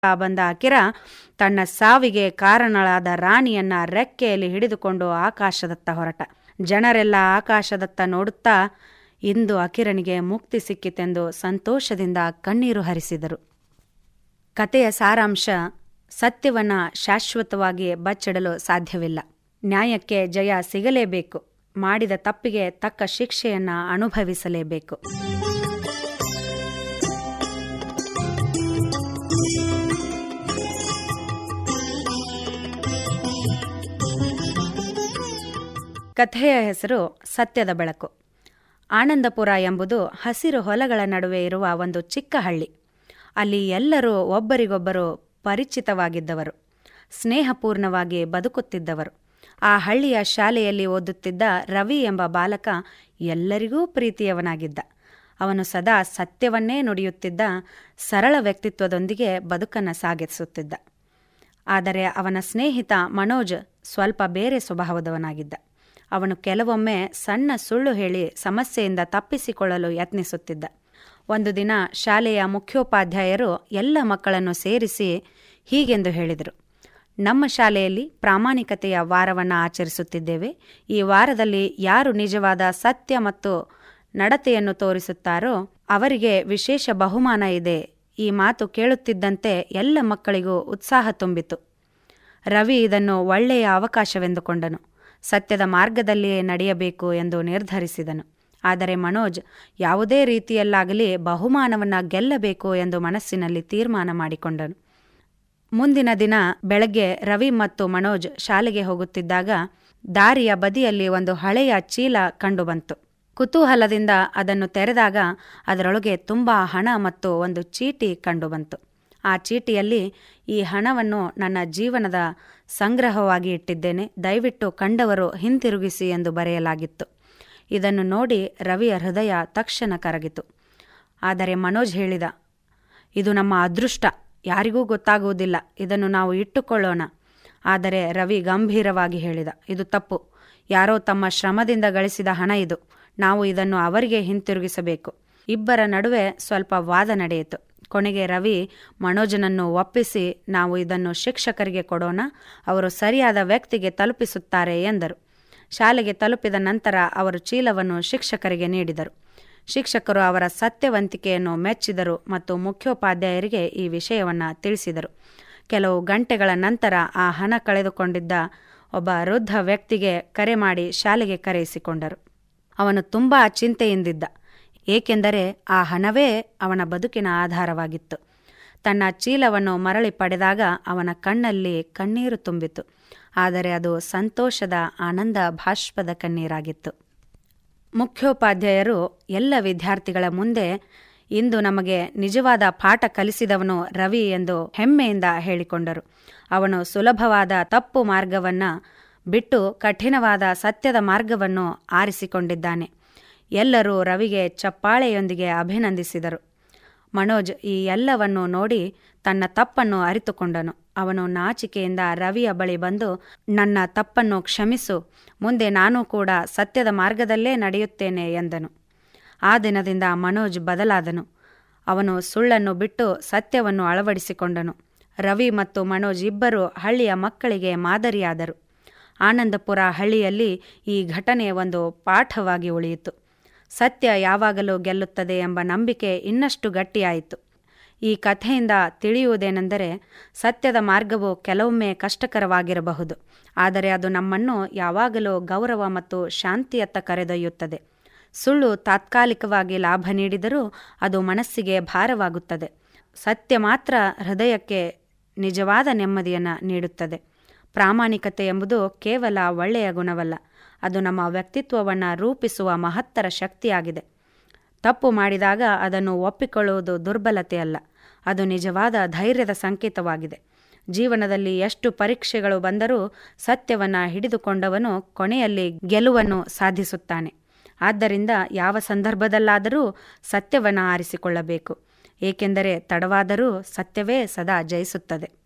ಬಂದ ಅಕಿರ ತನ್ನ ಸಾವಿಗೆ ಕಾರಣಳಾದ ರಾಣಿಯನ್ನ ರೆಕ್ಕೆಯಲ್ಲಿ ಹಿಡಿದುಕೊಂಡು ಆಕಾಶದತ್ತ ಹೊರಟ ಜನರೆಲ್ಲ ಆಕಾಶದತ್ತ ನೋಡುತ್ತಾ ಇಂದು ಅಕಿರನಿಗೆ ಮುಕ್ತಿ ಸಿಕ್ಕಿತೆಂದು ಸಂತೋಷದಿಂದ ಕಣ್ಣೀರು ಹರಿಸಿದರು ಕತೆಯ ಸಾರಾಂಶ ಸತ್ಯವನ್ನ ಶಾಶ್ವತವಾಗಿ ಬಚ್ಚಿಡಲು ಸಾಧ್ಯವಿಲ್ಲ ನ್ಯಾಯಕ್ಕೆ ಜಯ ಸಿಗಲೇಬೇಕು ಮಾಡಿದ ತಪ್ಪಿಗೆ ತಕ್ಕ ಶಿಕ್ಷೆಯನ್ನ ಅನುಭವಿಸಲೇಬೇಕು ಕಥೆಯ ಹೆಸರು ಸತ್ಯದ ಬೆಳಕು ಆನಂದಪುರ ಎಂಬುದು ಹಸಿರು ಹೊಲಗಳ ನಡುವೆ ಇರುವ ಒಂದು ಚಿಕ್ಕ ಹಳ್ಳಿ ಅಲ್ಲಿ ಎಲ್ಲರೂ ಒಬ್ಬರಿಗೊಬ್ಬರು ಪರಿಚಿತವಾಗಿದ್ದವರು ಸ್ನೇಹಪೂರ್ಣವಾಗಿ ಬದುಕುತ್ತಿದ್ದವರು ಆ ಹಳ್ಳಿಯ ಶಾಲೆಯಲ್ಲಿ ಓದುತ್ತಿದ್ದ ರವಿ ಎಂಬ ಬಾಲಕ ಎಲ್ಲರಿಗೂ ಪ್ರೀತಿಯವನಾಗಿದ್ದ ಅವನು ಸದಾ ಸತ್ಯವನ್ನೇ ನುಡಿಯುತ್ತಿದ್ದ ಸರಳ ವ್ಯಕ್ತಿತ್ವದೊಂದಿಗೆ ಬದುಕನ್ನು ಸಾಗಿಸುತ್ತಿದ್ದ ಆದರೆ ಅವನ ಸ್ನೇಹಿತ ಮನೋಜ್ ಸ್ವಲ್ಪ ಬೇರೆ ಸ್ವಭಾವದವನಾಗಿದ್ದ ಅವನು ಕೆಲವೊಮ್ಮೆ ಸಣ್ಣ ಸುಳ್ಳು ಹೇಳಿ ಸಮಸ್ಯೆಯಿಂದ ತಪ್ಪಿಸಿಕೊಳ್ಳಲು ಯತ್ನಿಸುತ್ತಿದ್ದ ಒಂದು ದಿನ ಶಾಲೆಯ ಮುಖ್ಯೋಪಾಧ್ಯಾಯರು ಎಲ್ಲ ಮಕ್ಕಳನ್ನು ಸೇರಿಸಿ ಹೀಗೆಂದು ಹೇಳಿದರು ನಮ್ಮ ಶಾಲೆಯಲ್ಲಿ ಪ್ರಾಮಾಣಿಕತೆಯ ವಾರವನ್ನು ಆಚರಿಸುತ್ತಿದ್ದೇವೆ ಈ ವಾರದಲ್ಲಿ ಯಾರು ನಿಜವಾದ ಸತ್ಯ ಮತ್ತು ನಡತೆಯನ್ನು ತೋರಿಸುತ್ತಾರೋ ಅವರಿಗೆ ವಿಶೇಷ ಬಹುಮಾನ ಇದೆ ಈ ಮಾತು ಕೇಳುತ್ತಿದ್ದಂತೆ ಎಲ್ಲ ಮಕ್ಕಳಿಗೂ ಉತ್ಸಾಹ ತುಂಬಿತು ರವಿ ಇದನ್ನು ಒಳ್ಳೆಯ ಅವಕಾಶವೆಂದುಕೊಂಡನು ಸತ್ಯದ ಮಾರ್ಗದಲ್ಲಿಯೇ ನಡೆಯಬೇಕು ಎಂದು ನಿರ್ಧರಿಸಿದನು ಆದರೆ ಮನೋಜ್ ಯಾವುದೇ ರೀತಿಯಲ್ಲಾಗಲಿ ಬಹುಮಾನವನ್ನು ಗೆಲ್ಲಬೇಕು ಎಂದು ಮನಸ್ಸಿನಲ್ಲಿ ತೀರ್ಮಾನ ಮಾಡಿಕೊಂಡನು ಮುಂದಿನ ದಿನ ಬೆಳಗ್ಗೆ ರವಿ ಮತ್ತು ಮನೋಜ್ ಶಾಲೆಗೆ ಹೋಗುತ್ತಿದ್ದಾಗ ದಾರಿಯ ಬದಿಯಲ್ಲಿ ಒಂದು ಹಳೆಯ ಚೀಲ ಕಂಡುಬಂತು ಕುತೂಹಲದಿಂದ ಅದನ್ನು ತೆರೆದಾಗ ಅದರೊಳಗೆ ತುಂಬ ಹಣ ಮತ್ತು ಒಂದು ಚೀಟಿ ಕಂಡುಬಂತು ಆ ಚೀಟಿಯಲ್ಲಿ ಈ ಹಣವನ್ನು ನನ್ನ ಜೀವನದ ಸಂಗ್ರಹವಾಗಿ ಇಟ್ಟಿದ್ದೇನೆ ದಯವಿಟ್ಟು ಕಂಡವರು ಹಿಂತಿರುಗಿಸಿ ಎಂದು ಬರೆಯಲಾಗಿತ್ತು ಇದನ್ನು ನೋಡಿ ರವಿಯ ಹೃದಯ ತಕ್ಷಣ ಕರಗಿತು ಆದರೆ ಮನೋಜ್ ಹೇಳಿದ ಇದು ನಮ್ಮ ಅದೃಷ್ಟ ಯಾರಿಗೂ ಗೊತ್ತಾಗುವುದಿಲ್ಲ ಇದನ್ನು ನಾವು ಇಟ್ಟುಕೊಳ್ಳೋಣ ಆದರೆ ರವಿ ಗಂಭೀರವಾಗಿ ಹೇಳಿದ ಇದು ತಪ್ಪು ಯಾರೋ ತಮ್ಮ ಶ್ರಮದಿಂದ ಗಳಿಸಿದ ಹಣ ಇದು ನಾವು ಇದನ್ನು ಅವರಿಗೆ ಹಿಂತಿರುಗಿಸಬೇಕು ಇಬ್ಬರ ನಡುವೆ ಸ್ವಲ್ಪ ವಾದ ನಡೆಯಿತು ಕೊನೆಗೆ ರವಿ ಮನೋಜನನ್ನು ಒಪ್ಪಿಸಿ ನಾವು ಇದನ್ನು ಶಿಕ್ಷಕರಿಗೆ ಕೊಡೋಣ ಅವರು ಸರಿಯಾದ ವ್ಯಕ್ತಿಗೆ ತಲುಪಿಸುತ್ತಾರೆ ಎಂದರು ಶಾಲೆಗೆ ತಲುಪಿದ ನಂತರ ಅವರು ಚೀಲವನ್ನು ಶಿಕ್ಷಕರಿಗೆ ನೀಡಿದರು ಶಿಕ್ಷಕರು ಅವರ ಸತ್ಯವಂತಿಕೆಯನ್ನು ಮೆಚ್ಚಿದರು ಮತ್ತು ಮುಖ್ಯೋಪಾಧ್ಯಾಯರಿಗೆ ಈ ವಿಷಯವನ್ನು ತಿಳಿಸಿದರು ಕೆಲವು ಗಂಟೆಗಳ ನಂತರ ಆ ಹಣ ಕಳೆದುಕೊಂಡಿದ್ದ ಒಬ್ಬ ವೃದ್ಧ ವ್ಯಕ್ತಿಗೆ ಕರೆ ಮಾಡಿ ಶಾಲೆಗೆ ಕರೆಯಿಸಿಕೊಂಡರು ಅವನು ತುಂಬ ಚಿಂತೆಯಿಂದಿದ್ದ ಏಕೆಂದರೆ ಆ ಹಣವೇ ಅವನ ಬದುಕಿನ ಆಧಾರವಾಗಿತ್ತು ತನ್ನ ಚೀಲವನ್ನು ಮರಳಿ ಪಡೆದಾಗ ಅವನ ಕಣ್ಣಲ್ಲಿ ಕಣ್ಣೀರು ತುಂಬಿತು ಆದರೆ ಅದು ಸಂತೋಷದ ಆನಂದ ಭಾಷ್ಪದ ಕಣ್ಣೀರಾಗಿತ್ತು ಮುಖ್ಯೋಪಾಧ್ಯಾಯರು ಎಲ್ಲ ವಿದ್ಯಾರ್ಥಿಗಳ ಮುಂದೆ ಇಂದು ನಮಗೆ ನಿಜವಾದ ಪಾಠ ಕಲಿಸಿದವನು ರವಿ ಎಂದು ಹೆಮ್ಮೆಯಿಂದ ಹೇಳಿಕೊಂಡರು ಅವನು ಸುಲಭವಾದ ತಪ್ಪು ಮಾರ್ಗವನ್ನ ಬಿಟ್ಟು ಕಠಿಣವಾದ ಸತ್ಯದ ಮಾರ್ಗವನ್ನು ಆರಿಸಿಕೊಂಡಿದ್ದಾನೆ ಎಲ್ಲರೂ ರವಿಗೆ ಚಪ್ಪಾಳೆಯೊಂದಿಗೆ ಅಭಿನಂದಿಸಿದರು ಮನೋಜ್ ಈ ಎಲ್ಲವನ್ನು ನೋಡಿ ತನ್ನ ತಪ್ಪನ್ನು ಅರಿತುಕೊಂಡನು ಅವನು ನಾಚಿಕೆಯಿಂದ ರವಿಯ ಬಳಿ ಬಂದು ನನ್ನ ತಪ್ಪನ್ನು ಕ್ಷಮಿಸು ಮುಂದೆ ನಾನು ಕೂಡ ಸತ್ಯದ ಮಾರ್ಗದಲ್ಲೇ ನಡೆಯುತ್ತೇನೆ ಎಂದನು ಆ ದಿನದಿಂದ ಮನೋಜ್ ಬದಲಾದನು ಅವನು ಸುಳ್ಳನ್ನು ಬಿಟ್ಟು ಸತ್ಯವನ್ನು ಅಳವಡಿಸಿಕೊಂಡನು ರವಿ ಮತ್ತು ಮನೋಜ್ ಇಬ್ಬರು ಹಳ್ಳಿಯ ಮಕ್ಕಳಿಗೆ ಮಾದರಿಯಾದರು ಆನಂದಪುರ ಹಳ್ಳಿಯಲ್ಲಿ ಈ ಘಟನೆ ಒಂದು ಪಾಠವಾಗಿ ಉಳಿಯಿತು ಸತ್ಯ ಯಾವಾಗಲೂ ಗೆಲ್ಲುತ್ತದೆ ಎಂಬ ನಂಬಿಕೆ ಇನ್ನಷ್ಟು ಗಟ್ಟಿಯಾಯಿತು ಈ ಕಥೆಯಿಂದ ತಿಳಿಯುವುದೇನೆಂದರೆ ಸತ್ಯದ ಮಾರ್ಗವು ಕೆಲವೊಮ್ಮೆ ಕಷ್ಟಕರವಾಗಿರಬಹುದು ಆದರೆ ಅದು ನಮ್ಮನ್ನು ಯಾವಾಗಲೂ ಗೌರವ ಮತ್ತು ಶಾಂತಿಯತ್ತ ಕರೆದೊಯ್ಯುತ್ತದೆ ಸುಳ್ಳು ತಾತ್ಕಾಲಿಕವಾಗಿ ಲಾಭ ನೀಡಿದರೂ ಅದು ಮನಸ್ಸಿಗೆ ಭಾರವಾಗುತ್ತದೆ ಸತ್ಯ ಮಾತ್ರ ಹೃದಯಕ್ಕೆ ನಿಜವಾದ ನೆಮ್ಮದಿಯನ್ನು ನೀಡುತ್ತದೆ ಪ್ರಾಮಾಣಿಕತೆ ಎಂಬುದು ಕೇವಲ ಒಳ್ಳೆಯ ಗುಣವಲ್ಲ ಅದು ನಮ್ಮ ವ್ಯಕ್ತಿತ್ವವನ್ನು ರೂಪಿಸುವ ಮಹತ್ತರ ಶಕ್ತಿಯಾಗಿದೆ ತಪ್ಪು ಮಾಡಿದಾಗ ಅದನ್ನು ಒಪ್ಪಿಕೊಳ್ಳುವುದು ದುರ್ಬಲತೆಯಲ್ಲ ಅದು ನಿಜವಾದ ಧೈರ್ಯದ ಸಂಕೇತವಾಗಿದೆ ಜೀವನದಲ್ಲಿ ಎಷ್ಟು ಪರೀಕ್ಷೆಗಳು ಬಂದರೂ ಸತ್ಯವನ್ನು ಹಿಡಿದುಕೊಂಡವನು ಕೊನೆಯಲ್ಲಿ ಗೆಲುವನ್ನು ಸಾಧಿಸುತ್ತಾನೆ ಆದ್ದರಿಂದ ಯಾವ ಸಂದರ್ಭದಲ್ಲಾದರೂ ಸತ್ಯವನ್ನು ಆರಿಸಿಕೊಳ್ಳಬೇಕು ಏಕೆಂದರೆ ತಡವಾದರೂ ಸತ್ಯವೇ ಸದಾ ಜಯಿಸುತ್ತದೆ